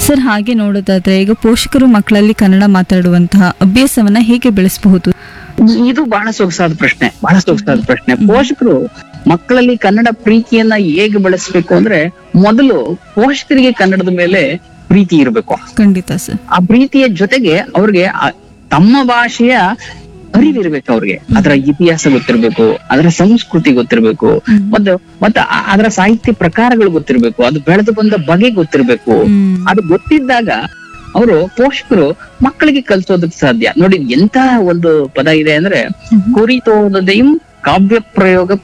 Sir ಹಾಗೆ ನೋಡೋದಾದ್ರೆ ಈಗ ಪೋಷಕರು ಮಕ್ಕಳಲ್ಲಿ ಕನ್ನಡ ಮಾತಾಡುವಂತಹ ಅಭ್ಯಾಸವನ್ನ ಹೇಗೆ ಬೆಳೆಸಬಹುದು ಇದು ಬಹಳ ಸೊಗಸಾದ ಪ್ರಶ್ನೆ ಬಹಳ ಸೊಗಸಾದ ಪ್ರಶ್ನೆ ಪೋಷಕರು ಮಕ್ಕಳಲ್ಲಿ ಕನ್ನಡ ಪ್ರೀತಿಯನ್ನ ಹೇಗೆ ಬೆಳೆಸ್ಬೇಕು ಅಂದ್ರೆ ಮೊದಲು ಪೋಷಕರಿಗೆ ಕನ್ನಡದ ಮೇಲೆ ಪ್ರೀತಿ ಇರಬೇಕು ಖಂಡಿತ ಸರ್ ಆ ಪ್ರೀತಿಯ ಜೊತೆಗೆ ಅವ್ರಿಗೆ ಆ ತಮ್ಮ ಭಾಷೆಯ ಅರಿವಿರ್ಬೇಕು ಅವ್ರಿಗೆ ಅದರ ಇತಿಹಾಸ ಗೊತ್ತಿರ್ಬೇಕು ಅದರ ಸಂಸ್ಕೃತಿ ಗೊತ್ತಿರ್ಬೇಕು ಮತ್ತು ಮತ್ತೆ ಆ- ಅದರ ಸಾಹಿತ್ಯ ಪ್ರಕಾರಗಳು ಗೊತ್ತಿರ್ಬೇಕು ಅದು ಬೆಳೆದು ಬಂದ ಬಗೆ ಗೊತ್ತಿರ್ಬೇಕು ಹ್ಮ್. ಅದು ಗೊತ್ತಿದ್ದಾಗ ಅವರು ಪೋಷಕರು ಮಕ್ಕಳಿಗೆ ಕಲಿಸೋದಕ್ಕೆ ಸಾಧ್ಯ ನೋಡಿ ಎಂತ ಒಂದು ಪದ ಇದೆ ಅಂದ್ರೆ ಕುರಿತೋದದೆಯಂ ಕಾವ್ಯ ಪ್ರಯೋಗ